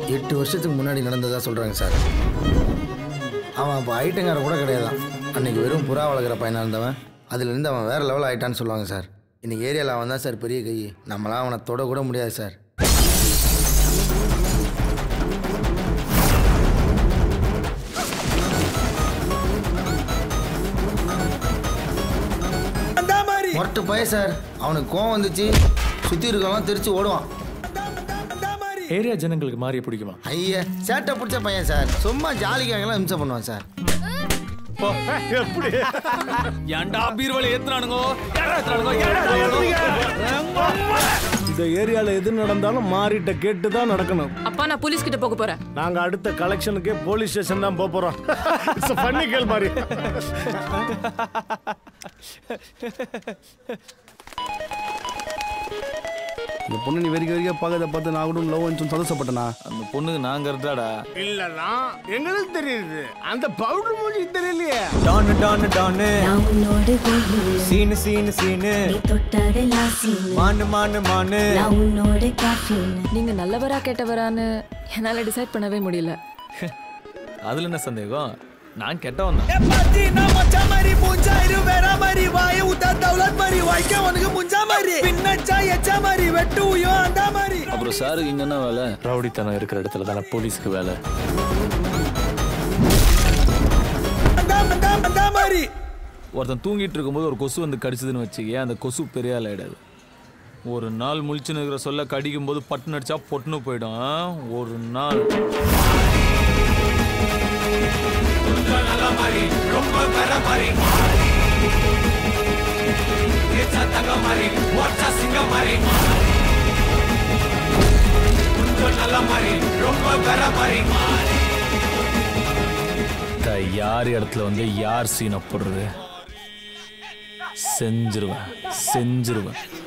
எட்டு வருஷத்துக்கு முன்னாடி நடந்ததா சொல்கிறாங்க சார் அவன் அப்போ ஐட்டங்கார கூட கிடையாதான் அன்னைக்கு வெறும் புறா வளர்க்குற பையனாக இருந்தவன் அதுலேருந்து அவன் வேறு லெவல் ஆயிட்டான்னு சொல்லுவாங்க சார் இன்னைக்கு ஏரியாவில் அவன் தான் சார் பெரிய கை நம்மளாம் அவனை தொட கூட முடியாது சார் மொரட்டு பையன் சார் அவனுக்கு கோவம் வந்துச்சு சுற்றி இருக்கவங்களாம் தெரிச்சு ஓடுவான் ஏரியா ஜனங்களுக்கு மாறிய பிடிக்குமா ஐயா சேட்டை பிடிச்ச பையன் சார் சும்மா ஜாலிக்காகலாம் இம்சை பண்ணுவான் சார் எப்படி ஏன்டா பீர்வலை ஏத்துறானுங்கோ ஏன்டா ஏத்துறானுங்கோ ஏன்டா ஏத்துறானுங்கோ? இந்த ஏரியால எது நடந்தாலும் மாறிட்ட கேட்டு தான் நடக்கணும் அப்பா நான் போலீஸ் கிட்ட போக போறேன் நாங்க அடுத்த கலெக்ஷனுக்கே போலீஸ் ஸ்டேஷன் தான் போக போறோம் பண்ணி கேள் மாதிரி இந்த பொண்ணு நீ வெறிக்க வெறிக்க பார்க்கறத பார்த்து நான் கூட லவ் வந்து சந்தோஷப்பட்டனா அந்த பொண்ணுக்கு நாங்க இருந்தாடா இல்லனா எங்களுக்கு தெரியுது அந்த பவுடர் மூஞ்சி தெரியலையே டானு டானு டானு நான் உன்னோடு வெயில் சீனு சீனு சீனு நீ தொட்டதெல்லாம் சீனு மானு மானு மானு நான் உன்னோட கேஃபீன் நீங்க நல்லவரா கெட்டவரான்னு என்னால டிசைட் பண்ணவே முடியல அதுல என்ன சந்தேகம் நான் கெட்டவன் தான் அப்புறம் சாருக்கு இங்க என்ன வேலை ரவுடித்தனம் இருக்கிற இடத்துல தானே போலீஸ்க்கு வேலை ஒருத்தன் தூங்கிட்டு இருக்கும்போது ஒரு கொசு வந்து கடிச்சதுன்னு வச்சுக்கே அந்த கொசு பெரிய ஆள் ஆயிடாது ஒரு நாள் முழிச்சுன்னு இருக்கிற சொல்ல கடிக்கும் போது பட்டுன்னு அடிச்சா பொட்டுன்னு போயிடும் ஆ? ஒரு நாள் த- யார் இடத்துல வந்து யார் சீனை போடுறது செஞ்சிருவேன் செஞ்சிருவேன்